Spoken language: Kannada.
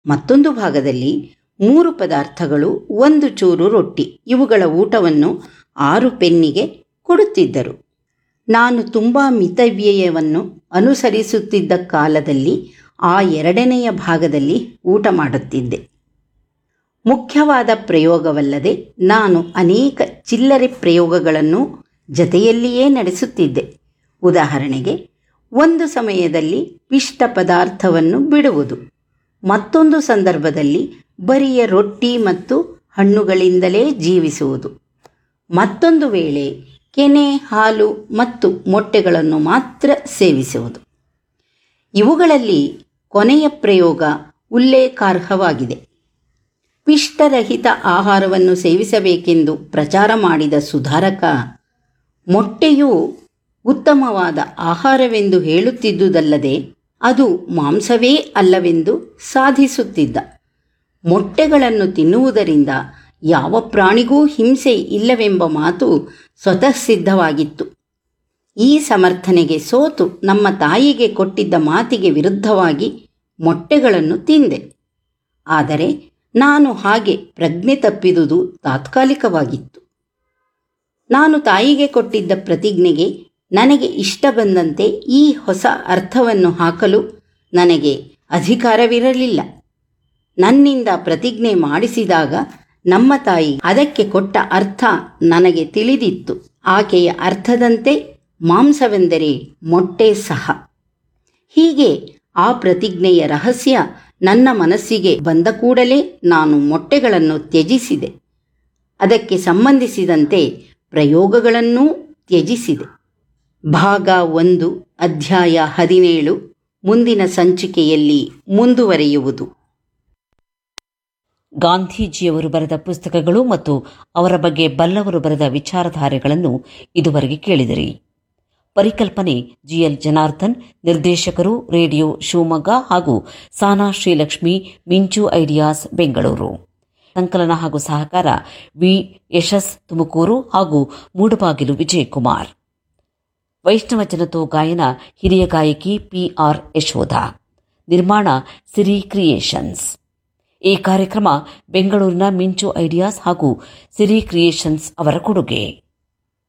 ಮತ್ತೊಂದು ಭಾಗದಲ್ಲಿ ಮೂರು ಪದಾರ್ಥಗಳು ಒಂದು ಚೂರು ರೊಟ್ಟಿ ಇವುಗಳ ಊಟವನ್ನು ಆರು ಪೆನ್ನಿಗೆ ಕೊಡುತ್ತಿದ್ದರು ನಾನು ತುಂಬ ಮಿತವ್ಯಯವನ್ನು ಅನುಸರಿಸುತ್ತಿದ್ದ ಕಾಲದಲ್ಲಿ ಆ ಎರಡನೆಯ ಭಾಗದಲ್ಲಿ ಊಟ ಮಾಡುತ್ತಿದ್ದೆ ಮುಖ್ಯವಾದ ಪ್ರಯೋಗವಲ್ಲದೆ ನಾನು ಅನೇಕ ಚಿಲ್ಲರೆ ಪ್ರಯೋಗಗಳನ್ನು ಜತೆಯಲ್ಲಿಯೇ ನಡೆಸುತ್ತಿದ್ದೆ ಉದಾಹರಣೆಗೆ ಒಂದು ಸಮಯದಲ್ಲಿ ಪಿಷ್ಟ ಪದಾರ್ಥವನ್ನು ಬಿಡುವುದು ಮತ್ತೊಂದು ಸಂದರ್ಭದಲ್ಲಿ ಬರಿಯ ರೊಟ್ಟಿ ಮತ್ತು ಹಣ್ಣುಗಳಿಂದಲೇ ಜೀವಿಸುವುದು ಮತ್ತೊಂದು ವೇಳೆ ಕೆನೆ ಹಾಲು ಮತ್ತು ಮೊಟ್ಟೆಗಳನ್ನು ಮಾತ್ರ ಸೇವಿಸುವುದು ಇವುಗಳಲ್ಲಿ ಕೊನೆಯ ಪ್ರಯೋಗ ಉಲ್ಲೇಖಾರ್ಹವಾಗಿದೆ ಪಿಷ್ಟರಹಿತ ಆಹಾರವನ್ನು ಸೇವಿಸಬೇಕೆಂದು ಪ್ರಚಾರ ಮಾಡಿದ ಸುಧಾರಕ ಮೊಟ್ಟೆಯು ಉತ್ತಮವಾದ ಆಹಾರವೆಂದು ಹೇಳುತ್ತಿದ್ದುದಲ್ಲದೆ ಅದು ಮಾಂಸವೇ ಅಲ್ಲವೆಂದು ಸಾಧಿಸುತ್ತಿದ್ದ ಮೊಟ್ಟೆಗಳನ್ನು ತಿನ್ನುವುದರಿಂದ ಯಾವ ಪ್ರಾಣಿಗೂ ಹಿಂಸೆ ಇಲ್ಲವೆಂಬ ಮಾತು ಸ್ವತಃ ಸಿದ್ಧವಾಗಿತ್ತು ಈ ಸಮರ್ಥನೆಗೆ ಸೋತು ನಮ್ಮ ತಾಯಿಗೆ ಕೊಟ್ಟಿದ್ದ ಮಾತಿಗೆ ವಿರುದ್ಧವಾಗಿ ಮೊಟ್ಟೆಗಳನ್ನು ತಿಂದೆ ಆದರೆ ನಾನು ಹಾಗೆ ಪ್ರಜ್ಞೆ ತಪ್ಪಿದುದು ತಾತ್ಕಾಲಿಕವಾಗಿತ್ತು ನಾನು ತಾಯಿಗೆ ಕೊಟ್ಟಿದ್ದ ಪ್ರತಿಜ್ಞೆಗೆ ನನಗೆ ಇಷ್ಟ ಬಂದಂತೆ ಈ ಹೊಸ ಅರ್ಥವನ್ನು ಹಾಕಲು ನನಗೆ ಅಧಿಕಾರವಿರಲಿಲ್ಲ ನನ್ನಿಂದ ಪ್ರತಿಜ್ಞೆ ಮಾಡಿಸಿದಾಗ ನಮ್ಮ ತಾಯಿ ಅದಕ್ಕೆ ಕೊಟ್ಟ ಅರ್ಥ ನನಗೆ ತಿಳಿದಿತ್ತು ಆಕೆಯ ಅರ್ಥದಂತೆ ಮಾಂಸವೆಂದರೆ ಮೊಟ್ಟೆ ಸಹ ಹೀಗೆ ಆ ಪ್ರತಿಜ್ಞೆಯ ರಹಸ್ಯ ನನ್ನ ಮನಸ್ಸಿಗೆ ಬಂದ ಕೂಡಲೇ ನಾನು ಮೊಟ್ಟೆಗಳನ್ನು ತ್ಯಜಿಸಿದೆ ಅದಕ್ಕೆ ಸಂಬಂಧಿಸಿದಂತೆ ಪ್ರಯೋಗಗಳನ್ನೂ ತ್ಯಜಿಸಿದೆ ಭಾಗ ಒಂದು ಅಧ್ಯಾಯ ಹದಿನೇಳು ಮುಂದಿನ ಸಂಚಿಕೆಯಲ್ಲಿ ಮುಂದುವರಿಯುವುದು ಗಾಂಧೀಜಿಯವರು ಬರೆದ ಪುಸ್ತಕಗಳು ಮತ್ತು ಅವರ ಬಗ್ಗೆ ಬಲ್ಲವರು ಬರೆದ ವಿಚಾರಧಾರೆಗಳನ್ನು ಇದುವರೆಗೆ ಕೇಳಿದಿರಿ ಪರಿಕಲ್ಪನೆ ಜಿಎಲ್ ಜನಾರ್ದನ್ ನಿರ್ದೇಶಕರು ರೇಡಿಯೋ ಶಿವಮೊಗ್ಗ ಹಾಗೂ ಸಾನಾ ಶ್ರೀಲಕ್ಷ್ಮಿ ಮಿಂಚು ಐಡಿಯಾಸ್ ಬೆಂಗಳೂರು ಸಂಕಲನ ಹಾಗೂ ಸಹಕಾರ ವಿ ಯಶಸ್ ತುಮಕೂರು ಹಾಗೂ ಮೂಡಬಾಗಿಲು ವಿಜಯಕುಮಾರ್ ವೈಷ್ಣವ ಜನತೋ ಗಾಯನ ಹಿರಿಯ ಗಾಯಕಿ ಪಿಆರ್ ಯಶೋಧ ನಿರ್ಮಾಣ ಸಿರಿ ಕ್ರಿಯೇಷನ್ಸ್ ಈ ಕಾರ್ಯಕ್ರಮ ಬೆಂಗಳೂರಿನ ಮಿಂಚು ಐಡಿಯಾಸ್ ಹಾಗೂ ಸಿರಿ ಕ್ರಿಯೇಷನ್ಸ್ ಅವರ ಕೊಡುಗೆ